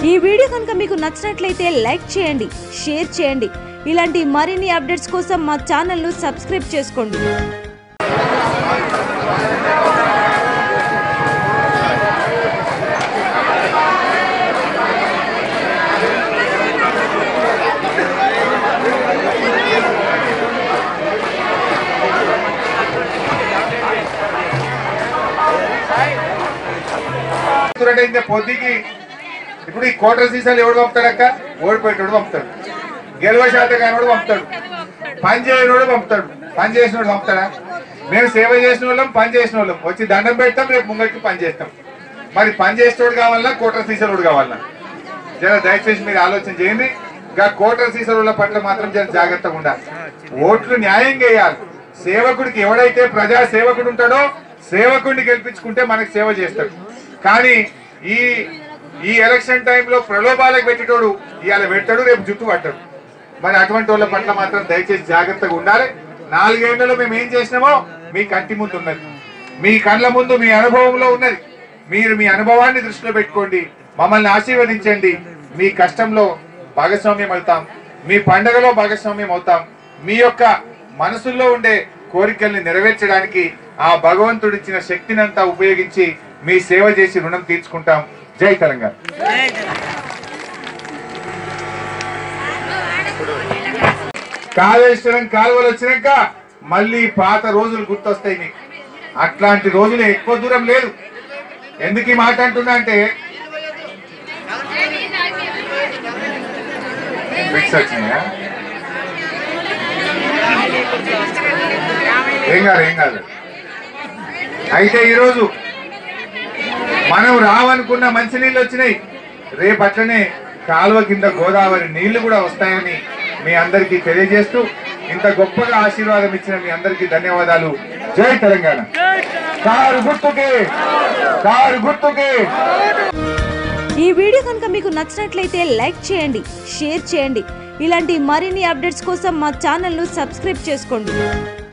ఈ వీడియో కనుక మీకు నచ్చినట్లయితే లైక్ చేయండి షేర్ చేయండి ఇలాంటి మరిన్ని అప్డేట్స్ కోసం మా ఛానల్ను సబ్స్క్రైబ్ చేసుకోండి చూడండి పొద్దుకి ఇప్పుడు ఈ కోటర్ సీసాలు ఎవడు పంపుతాడక్క ఓడిపోయేటోడు పంపుతాడు గెలవ శాత కానివాడు పంపుతాడు పని చేయనోడు పంపుతాడు పని చేసినోడు పంపుతాడా మేము సేవ చేసిన వాళ్ళం పని చేసిన వాళ్ళం వచ్చి దండం పెడతాం రేపు ముంగట్కి పని చేస్తాం మరి పని చేసేటోడు కావాలన్నా కోటర్ సీసాలోడు కావాలన్నా జర దయచేసి మీరు ఆలోచన చేయండి ఇంకా కోటర్ సీసాల పట్ల మాత్రం జర జాగ్రత్తగా ఉండాలి ఓట్లు న్యాయంగా వేయాలి సేవకుడికి ఎవడైతే ప్రజా సేవకుడు ఉంటాడో సేవకుడిని గెలిపించుకుంటే మనకు సేవ చేస్తాడు కానీ ఈ ఈ ఎలక్షన్ టైంలో ప్రలోభాలకు పెట్టేటోడు ఇవాళ పెట్టాడు రేపు జుట్టు పట్టాడు మరి అటువంటి వాళ్ళ పట్ల మాత్రం దయచేసి జాగ్రత్తగా ఉండాలి నాలుగేళ్లలో మేము ఏం చేసినామో మీ కంటి ముందు ఉన్నది మీ కళ్ళ ముందు మీ అనుభవంలో ఉన్నది మీరు మీ అనుభవాన్ని దృష్టిలో పెట్టుకోండి మమ్మల్ని ఆశీర్వదించండి మీ కష్టంలో భాగస్వామ్యం అవుతాం మీ పండగలో భాగస్వామ్యం అవుతాం మీ యొక్క మనసుల్లో ఉండే కోరికల్ని నెరవేర్చడానికి ఆ భగవంతుడు ఇచ్చిన శక్తినంతా ఉపయోగించి మీ సేవ చేసి రుణం తీర్చుకుంటాం జై తెలంగాణ కాళేశ్వరం కాలువలు వచ్చినాక మళ్ళీ పాత రోజులు గుర్తొస్తాయి మీకు అట్లాంటి రోజులు ఎక్కువ దూరం లేదు ఎందుకు ఈ మాట అంటున్నా అంటే ఫిక్స్ వచ్చినాయా ఏం కాదు ఏం కాదు అయితే ఈరోజు మనం రావనుకున్న మంచినీళ్ళు వచ్చినాయి రేపు అట్లనే కాలువ కింద గోదావరి నీళ్లు కూడా వస్తాయని మీ అందరికీ తెలియజేస్తూ ఇంత గొప్పగా ఆశీర్వాదం ఇచ్చిన మీ అందరికీ ధన్యవాదాలు జై తెలంగాణ కారు గుర్తుకే కారు గుర్తుకే ఈ వీడియో కనుక మీకు నచ్చినట్లయితే లైక్ చేయండి షేర్ చేయండి ఇలాంటి మరిన్ని అప్డేట్స్ కోసం మా ఛానల్ను సబ్స్క్రైబ్ చేసుకోండి